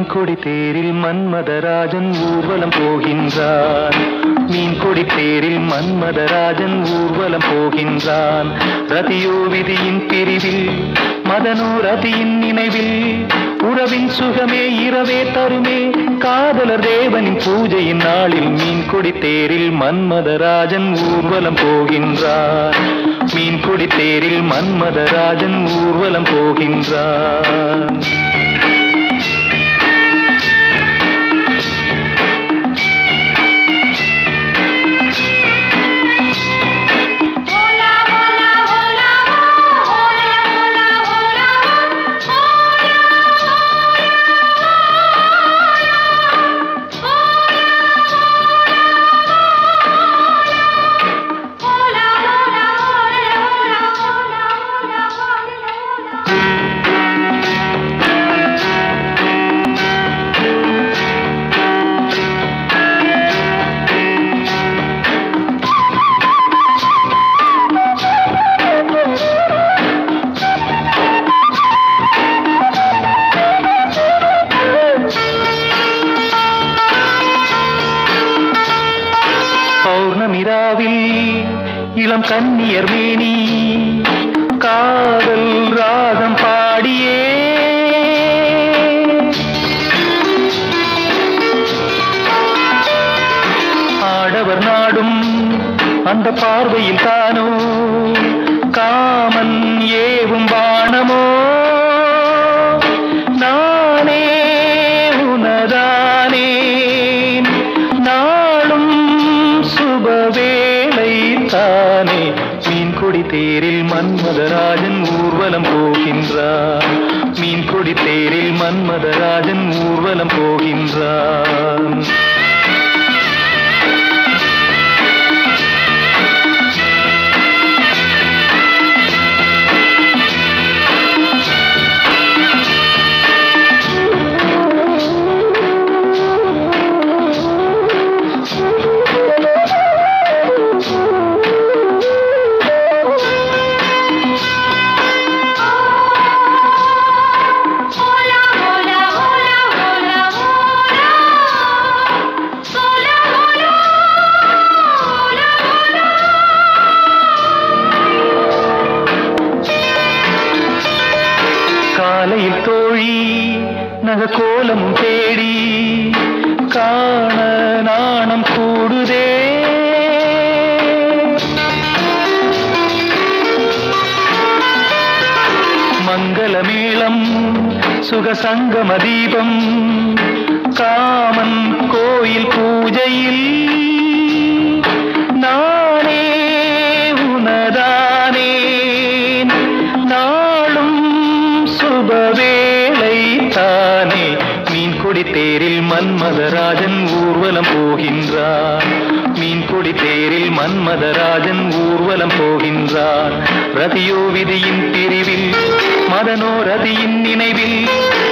மீன்கொடி தேரில் மன்மதராஜன் ஊர்வலம் போகின்றான் மீன்கொடி தேரில் மன்மதராஜன் ஊர்வலம் போகின்றான் ரதியோ விதியின் பிரிவில் மதனோ ரதியின் நினைவில் உறவின் சுகமே இரவே தருமே காதலர் தேவனின் பூஜையின் நாளில் மீன்கொடி தேரில் மன்மதராஜன் ஊர்வலம் போகின்றான் மீன்கொடி தேரில் மன்மதராஜன் ஊர்வலம் போகின்றான் பௌர்ணமிராவில் இளம் கன்னியர் மேனி காதல் ராகம் பாடியே ஆடவர் நாடும் அந்த பார்வையில் தானோ காமன் ஏவும் பாணமோ நானே உனதானேன் நாளும் சுபவேளை தானே மீன்கொடி தேரில் மன்மதராஜன் ஊர்வலம் போகின்றான் மீன்கொடி தேரில் மன்மதராஜன் ஊர்வலம் போகின்றான் காலையில் தோழி நக கோலமும் தேடி காண நாணம் கூடுதே மங்களமேளம் சுகசங்கம தீபம் காமன் கோயில் பூஜையில் நானே உனதானேன் நாளும் சுபவேளை தானே மீன்கொடி தேரில் மன்மதராஜன் ஊர்வலம் போகின்றான் மீன்கொடி தேரில் மன்மதராஜன் ஊர்வலம் போகின்றான் ரதியோ விதியின் பிரிவில் மதனோ ரதியின் நினைவில்